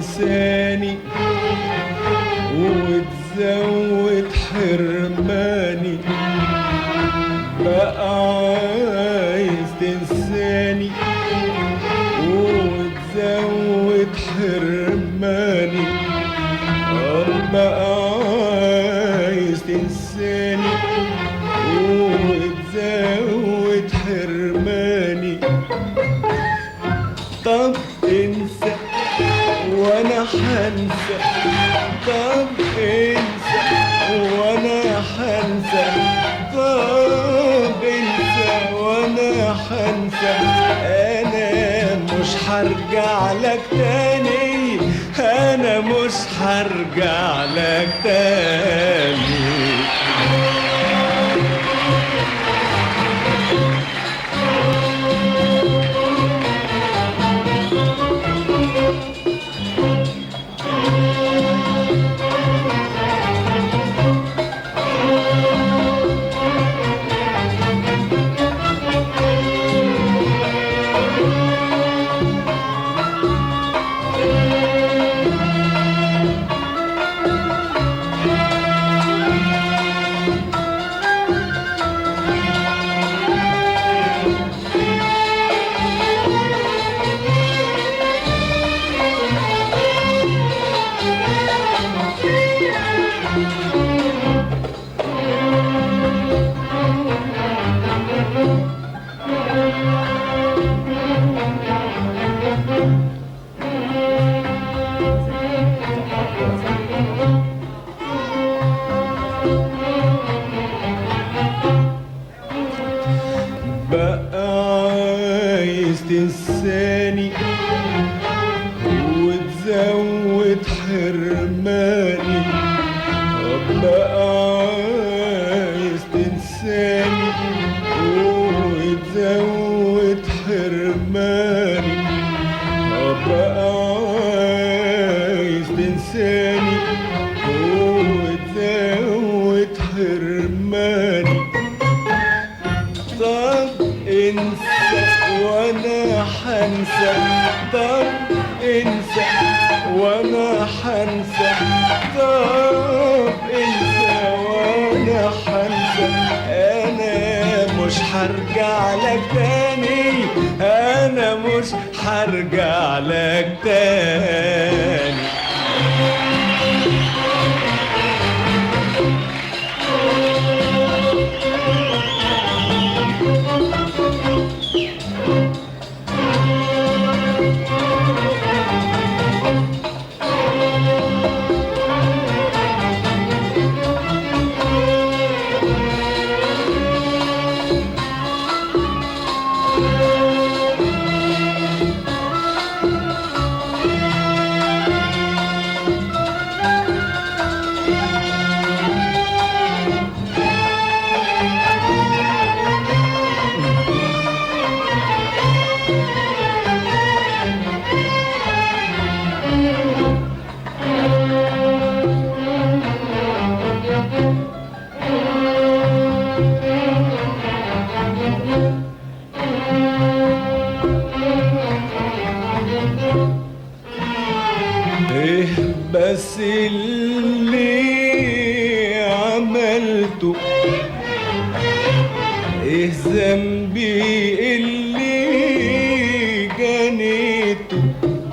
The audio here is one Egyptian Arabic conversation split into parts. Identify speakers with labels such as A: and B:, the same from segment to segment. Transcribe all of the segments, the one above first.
A: تنساني وتزود حرماني بقى عايز تنساني وتزود حرماني بقى عايز تنساني وتزود حرماني طب انسى وانا حنسى طب انسى وانا حنسى طب انسى وانا حنسى انا مش هرجع لك تاني انا مش هرجع لك تاني بقى عايز تنساني وتزود حرماني بقى عايز تنساني وتزود حرماني بقى عايز تنساني وتزود حرماني طب انسى وانا حنسى طب انسى وانا حنسى طب انسى وانا حنسى انا مش هرجع لك تاني انا مش هرجع لك تاني ايه بس اللي عملته ايه ذنبي اللي جنيته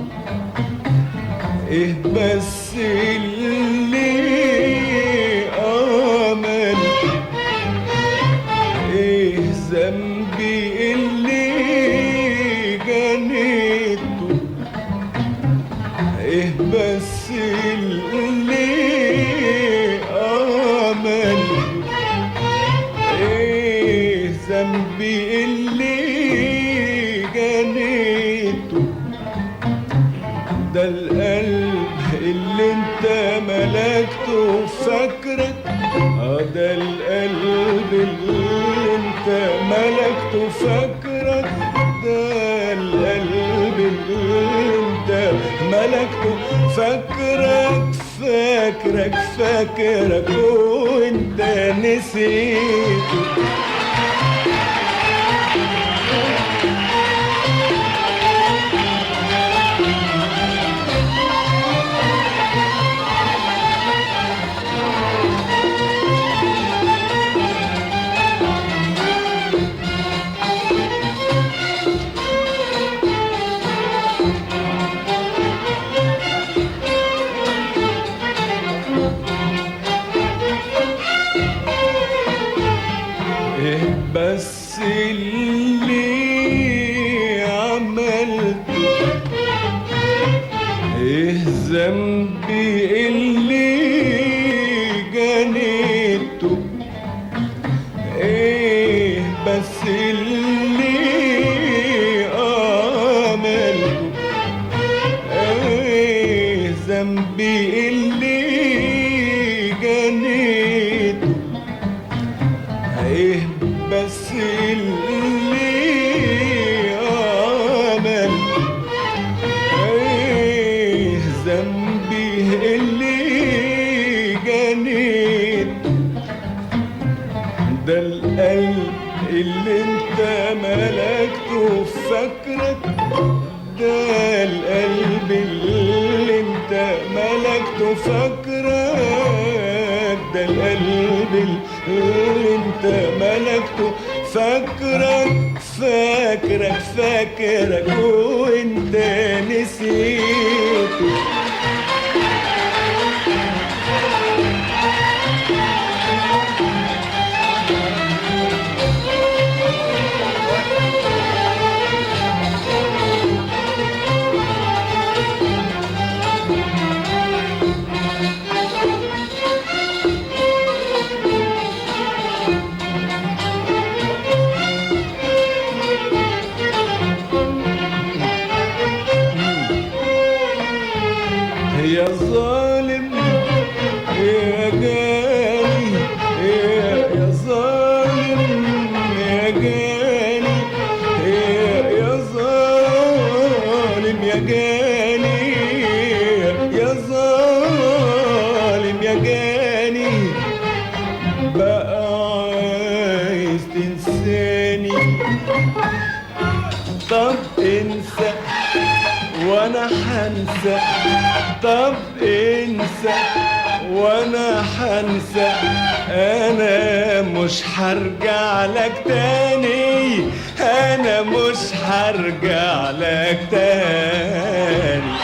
A: ايه بس اللي عملته ايه ذنبي اللي جنيته ايه بس اللي عمل ايه ذنبي اللي جنيته ده القلب اللي انت ملكته فاكرك اه ده القلب اللي انت ملكته فاكرك ده القلب اللي انت ملكته فاكرك فاكرك فاكرك وانت نسيته بس اللي عملته ايه ذنبي اللي جنيته ايه بس اللي عملته ايه ذنبي اللي جنيته ايه بس اللي عملته ايه ذنبي اللي جنيت ده القلب اللي انت ملكته في فكرك ده القلب اللي انت ملكته في فكرك ده القلب اللي انت ملكته فاكرك فاكرك فاكرك وانت نسيته يا ظالم يا جاني يا يا ظالم يا جاني يا يا ظالم يا جاني يا ظالم يا جاني بقى عايز تنساني طب انسى وانا حنسى طب انسى وانا حنسى انا مش هرجع لك تاني انا مش هرجع لك تاني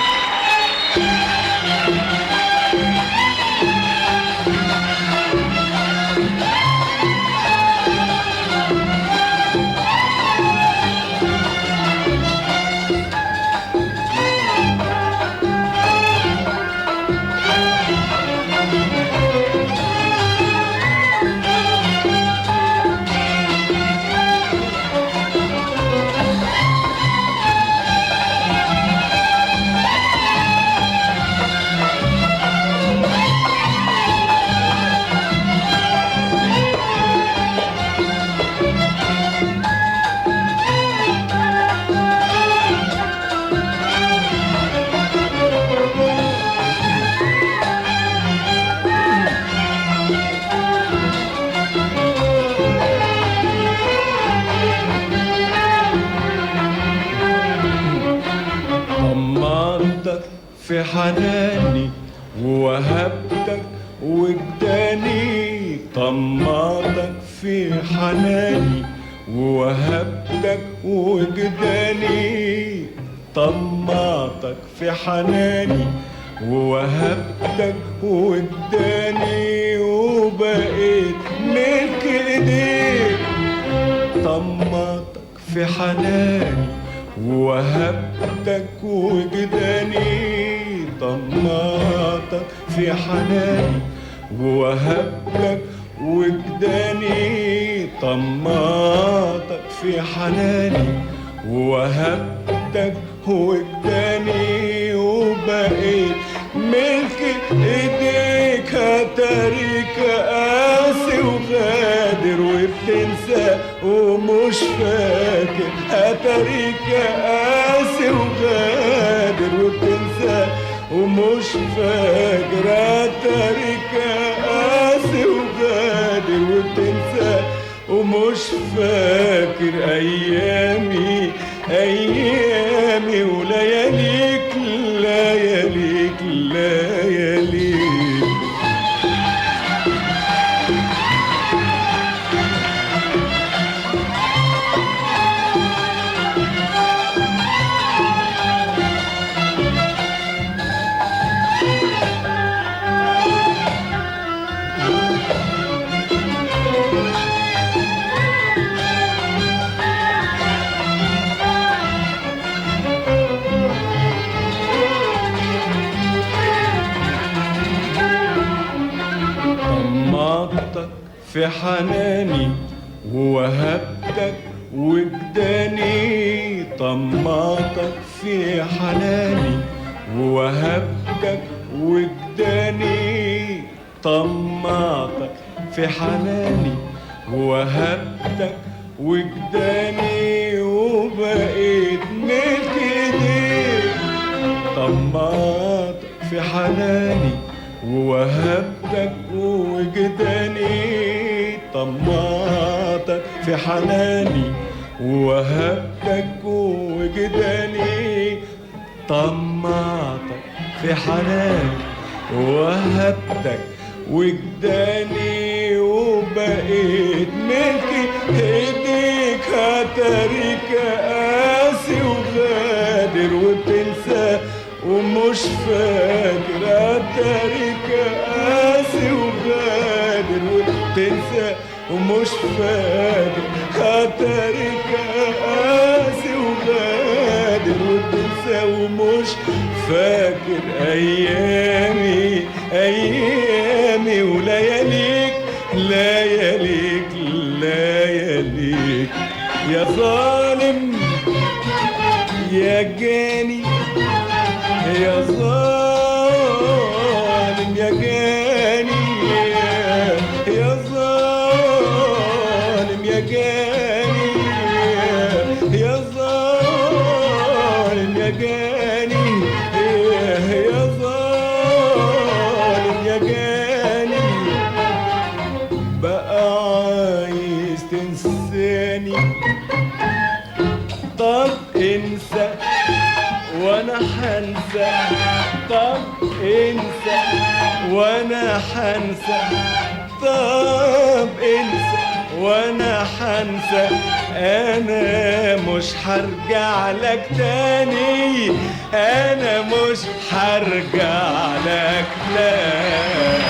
A: طمعتك في حناني ووهبتك وجداني طمعتك في حناني ووهبتك وجداني طمعتك في حناني ووهبتك وجداني وبقيت ملك ايديك طمعتك في حناني ووهبتك وجداني طمعتك في حناني ووهبتك وجداني طمعتك في حناني ووهبتك وجداني وبقيت ملك ايديك هتاريك قاسي وغادر وبتنسى ومش فاكر هتاريك قاسي وغادر وبتنسى ومش فاكر هتاريك قاسي وغادر وبتنسى ومش فاكر ايامي ايامي ولياليك لياليك لياليك في حناني ووهبتك وجداني طمعتك في حناني ووهبتك وجداني طمعتك في حناني ووهبتك وجداني وبقيت ملك ايديك طمعتك في حناني ووهبتك وجداني طمعتك في حناني ووهبتك وجداني طمعتك في حناني ووهبتك وجداني وبقيت ملكي ايديك هتريك قاسي وغادر وبتنسى ومش فاكر هتريك قاسي وغادر وبتنسى ومش فاكر هتريك قاسي وغادر وبتنسى ومش فاكر ايامي ايامي ولياليك لياليك لياليك يا ظالم يا جاني يا ظالم يا جاني يا ظالم يا جاني يا ظالم يا جاني يا ظالم يا جاني بقى عايز تنساني طب انسى وانا حنسى طب انسى وانا حنسى طب انسى وانا حنسى انا مش هرجع لك تاني انا مش هرجع لك تاني